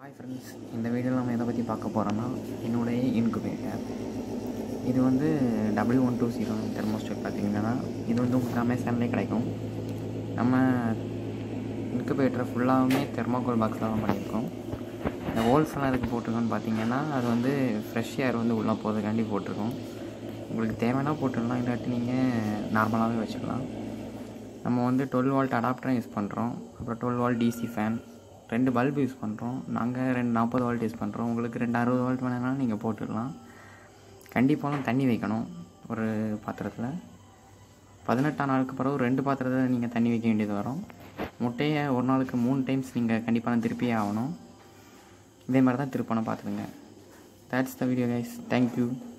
hi friends இந்த வீடியோவில் நம்ம எதை பற்றி பார்க்க போகிறோன்னா என்னுடைய இன்குபேட்டர் இது வந்து W one two zero thermostat பார்த்தீங்கன்னா இது வந்து உங்களுக்கு அமேசான்லேயே கிடைக்கும் நம்ம இன்குபேட்டரை ஃபுல்லாகவுமே தெர்மோகோல் பாக்ஸில் தான் பண்ணியிருக்கோம் இந்த ஹோல்ஸ் எல்லாம் எதுக்கு போட்டிருக்கோன்னு பார்த்தீங்கன்னா அது வந்து ஃப்ரெஷ் ஏர் வந்து உள்ளே போகிறதுக்காண்டி போட்டிருக்கோம் உங்களுக்கு தேவைன்னா போட்டுடலாம் இல்லாட்டி நீங்கள் நார்மலாகவே வச்சுக்கலாம் நம்ம வந்து டுவெல் வால்ட் அடாப்டரும் யூஸ் பண்ணுறோம் அப்புறம் டுவெல் வால்ட் டிசி ஃபேன் ரெண்டு பல்ப் யூஸ் பண்ணுறோம் நாங்கள் ரெண்டு நாற்பது வால்ட் யூஸ் பண்ணுறோம் உங்களுக்கு ரெண்டு அறுபது வால்ட் வேணுனாலும் நீங்கள் போட்டுடலாம் கண்டிப்பாலும் தண்ணி வைக்கணும் ஒரு பாத்திரத்தில் பதினெட்டாம் நாளுக்கு பிறகு ரெண்டு பாத்திரத்தில் நீங்கள் தண்ணி வைக்க வேண்டியது வரும் முட்டையை ஒரு நாளுக்கு மூணு டைம்ஸ் நீங்கள் கண்டிப்பாக திருப்பியே ஆகணும் இதே மாதிரி தான் திருப்பணும் பார்த்துக்குங்க that's the video guys thank you